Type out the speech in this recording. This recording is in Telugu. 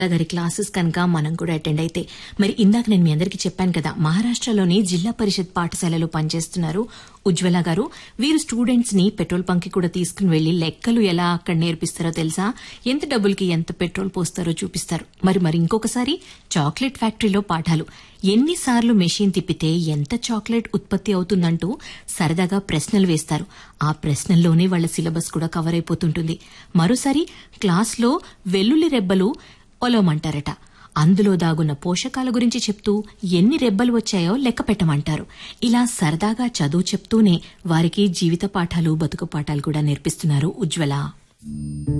గారి క్లాసెస్ కనుక మనం కూడా అటెండ్ అయితే మరి ఇందాక నేను మీ అందరికీ చెప్పాను కదా మహారాష్ట్రలోని జిల్లా పరిషత్ పాఠశాలలో పనిచేస్తున్నారు ఉజ్వల గారు వీరు స్టూడెంట్స్ ని పెట్రోల్ బంక్ కి కూడా తీసుకుని వెళ్లి లెక్కలు ఎలా అక్కడ నేర్పిస్తారో తెలుసా ఎంత డబ్బులకి ఎంత పెట్రోల్ పోస్తారో చూపిస్తారు మరి మరి ఇంకొకసారి చాక్లెట్ ఫ్యాక్టరీలో పాఠాలు ఎన్నిసార్లు మెషిన్ తిప్పితే ఎంత చాక్లెట్ ఉత్పత్తి అవుతుందంటూ సరదాగా ప్రశ్నలు వేస్తారు ఆ ప్రశ్నల్లోనే వాళ్ల సిలబస్ కూడా కవర్ అయిపోతుంటుంది మరోసారి క్లాస్లో వెల్లుల్లి రెబ్బలు ఒలవమంటారట అందులో దాగున్న పోషకాల గురించి చెప్తూ ఎన్ని రెబ్బలు వచ్చాయో లెక్క పెట్టమంటారు ఇలా సరదాగా చదువు చెప్తూనే వారికి జీవిత పాఠాలు బతుకు పాఠాలు కూడా నేర్పిస్తున్నారు ఉజ్వల